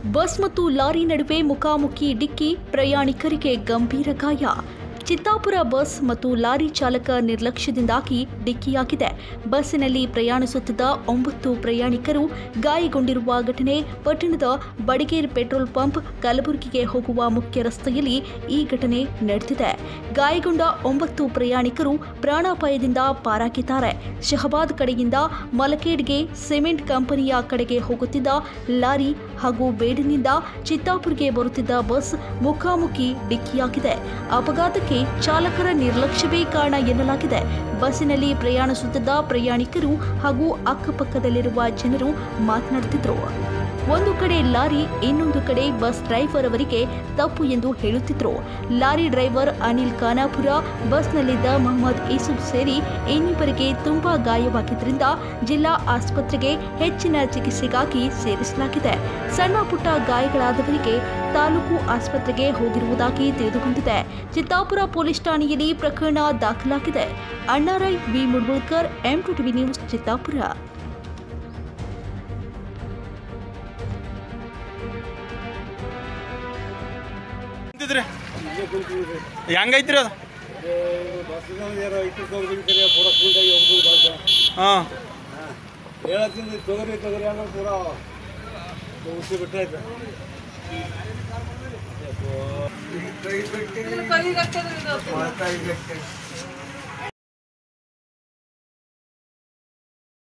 bus ಮತ್ತು lorry ನಡುವೆ ಮುಖಾಮುಖಿ ಡಿಕ್ಕಿ ಪ್ರಯಾಣಿಕರಿಗೆ ಗಂಭೀರ ಗಾಯ ಚಿತ್ತಾಪುರ ಬಸ್ ಮತ್ತು ಲಾರಿ ಚಾಲಕ ನಿರ್ಲಕ್ಷ್ಯದಿಂದಾಗಿ ಡಿಕ್ಕಿಯಾಗಿದೆ ಬಸ್ಸಿನಲ್ಲಿ ಪ್ರಯಾಣಿಸುತ್ತಿದ್ದ ಒಂಬತ್ತು ಪ್ರಯಾಣಿಕರು ಗಾಯಗೊಂಡಿರುವ ಘಟನೆ ಪಟ್ಟಣದ ಬಡಿಗೇರ್ ಪೆಟ್ರೋಲ್ ಪಂಪ್ ಕಲಬುರಗಿಗೆ ಹೋಗುವ ಮುಖ್ಯ ರಸ್ತೆಯಲ್ಲಿ ಈ ಘಟನೆ ನಡೆದಿದೆ ಗಾಯಗೊಂಡ ಒಂಬತ್ತು ಪ್ರಯಾಣಿಕರು ಪ್ರಾಣಾಪಾಯದಿಂದ ಪಾರಾಗಿದ್ದಾರೆ ಶಹಬಾದ್ ಕಡೆಯಿಂದ ಮಲಕೇಡ್ಗೆ ಸಿಮೆಂಟ್ ಕಂಪನಿಯ ಕಡೆಗೆ ಹೋಗುತ್ತಿದ್ದ ಲಾರಿ ಹಾಗೂ ಬೇಡಿನಿಂದ ಚಿತ್ತಾಪುರ್ಗೆ ಬರುತ್ತಿದ್ದ ಬಸ್ ಮುಖಾಮುಖಿ ಡಿಕ್ಕಿಯಾಗಿದೆ ಅಪಘಾತಕ್ಕೆ ಚಾಲಕರ ನಿರ್ಲಕ್ಷ್ಯವೇ ಕಾರಣ ಎನ್ನಲಾಗಿದೆ ಬಸ್ಸಿನಲ್ಲಿ ಪ್ರಯಾಣಿಸುತ್ತಿದ್ದ ಪ್ರಯಾಣಿಕರು ಹಾಗೂ ಅಕ್ಕಪಕ್ಕದಲ್ಲಿರುವ ಜನರು ಮಾತನಾಡುತ್ತಿದ್ದರು ಒಂದು ಕಡೆ ಲಾರಿ ಇನ್ನೊಂದು ಕಡೆ ಬಸ್ ಡ್ರೈವರ್ ಅವರಿಗೆ ತಪ್ಪು ಎಂದು ಹೇಳುತ್ತಿದ್ರು ಲಾರಿ ಡ್ರೈವರ್ ಅನಿಲ್ ಖಾನಾಪುರ ಬಸ್ನಲ್ಲಿದ್ದ ಮೊಹಮ್ಮದ್ ಯೂಸುಫ್ ಸೇರಿ ಇನ್ನಿಬ್ಬರಿಗೆ ತುಂಬಾ ಗಾಯವಾಗಿದ್ದರಿಂದ ಜಿಲ್ಲಾ ಆಸ್ಪತ್ರೆಗೆ ಹೆಚ್ಚಿನ ಚಿಕಿತ್ಸೆಗಾಗಿ ಸೇರಿಸಲಾಗಿದೆ ಸಣ್ಣ ಪುಟ್ಟ ಗಾಯಗಳಾದವರಿಗೆ ತಾಲೂಕು ಆಸ್ಪತ್ರೆಗೆ ಹೋಗಿರುವುದಾಗಿ ತಿಳಿದುಬಂದಿದೆ ಚಿತ್ತಾಪುರ ಪೊಲೀಸ್ ಠಾಣೆಯಲ್ಲಿ ಪ್ರಕರಣ ದಾಖಲಾಗಿದೆ Annarai V Mudgulkar M two TV news Chittapur ನಿಂತಿದ್ರಿ ಹೆಂಗೈತ್ರಿ ಅದು ಹಾಂ ಹೇಳತ್ತಿಂದ ತೊಗರಿ ತೊಗರಿ ಅನ್ನೋ ಪೂರ ಉಸಿ ಬಿಟ್ಟೈತೆ ಕೈಗೆ